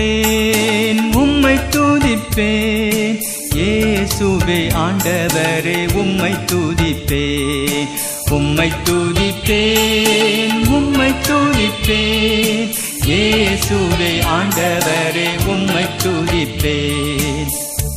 துதிப்பேன் உம்மை துதிப்பேன் இயேசுவே ஆண்டவரே உம்மை துதிப்பேன் உம்மை துதிப்பேன் உம்மை துதிப்பேன் இயேசுவே ஆண்டவரே உம்மை துதிப்பேன்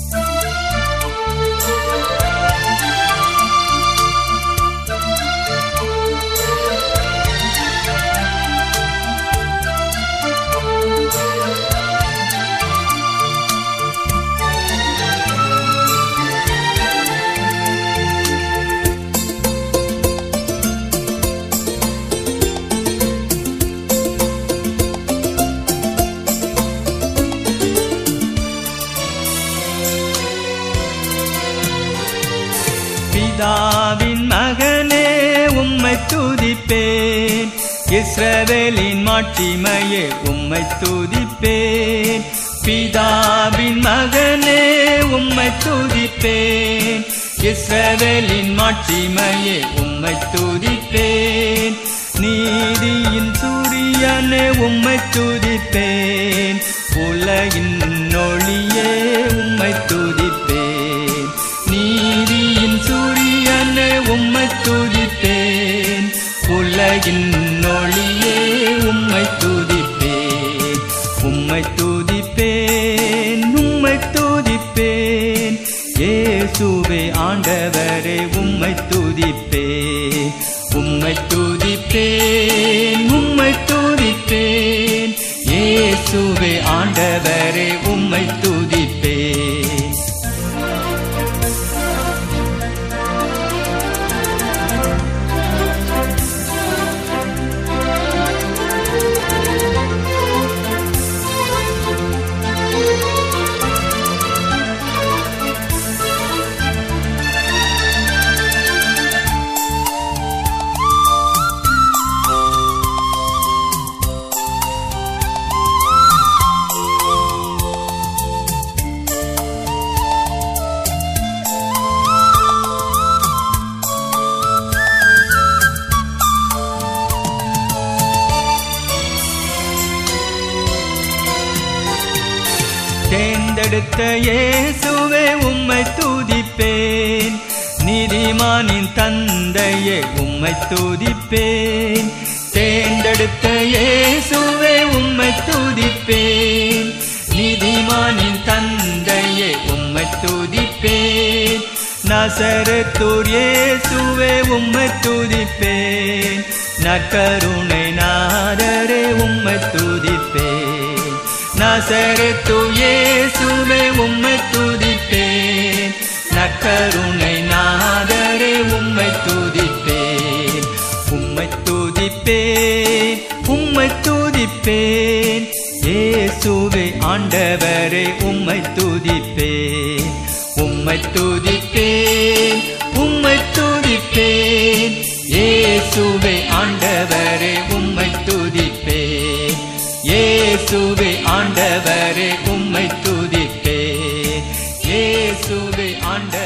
பிதாவின் மகனே உம்மை துதிப்பேன் இஸ்ரவேலின் மாட்சிமையே உம்மை துதிப்பேன் பிதாவின் மகனே உம்மை துதிப்பேன் இஸ்ரவேலின் மாட்சிமையே உம்மை துதிப்பேன் நீதியின் சூரியனே உம்மை துதிப்பேன் உலகின் ஒளியே உம்மை துதிப்பேன் நீதியின் சூரியனே உம்மை துதிப்பேன் உலகின் ஒளியே உம்மை துதிப்பேன் உம்மை துதிப்பேன் உம்மை துதிப்பேன் இயேசுவே ஆண்டவரே உம்மை துதிப்பேன் உம்மை துதிப்பேன் உம்மை துதிப்பேன் இயேசுவே ஆண்டவரே உம்மை துதிப்பேன் தேர்ந்தெடுத்த இயேசுவே உம்மை துதிப்பேன் நீதிமானின் தந்தையே உம்மை துதிப்பேன் தேர்ந்தெடுத்த இயேசுவே உம்மை துதிப்பேன் நீதிமானின் தந்தையே உம்மை துதிப்பேன் நசரத்தூர் இயேசுவே உம்மை துதிப்பேன் நற்கருணை நாதரே உம்மை துதிப்பேன் நசரத்து இயேசுவே உம்மை துதிப்பேன் நற்கருணை நாதரே உம்மை துதிப்பேன் உம்மை துதிப்பேன் உம்மை துதிப்பேன் இயேசுவே ஆண்டவரே உம்மை துதிப்பேன் உம்மை துதிப்பேன் உம்மை துதிப்பேன் இயேசுவே ஆண்டவரே உம்மை துதிப்பேன் இயேசுவே ஆண்டவரே உம்மை துதிப்பேன் இயேசுவே ஆண்ட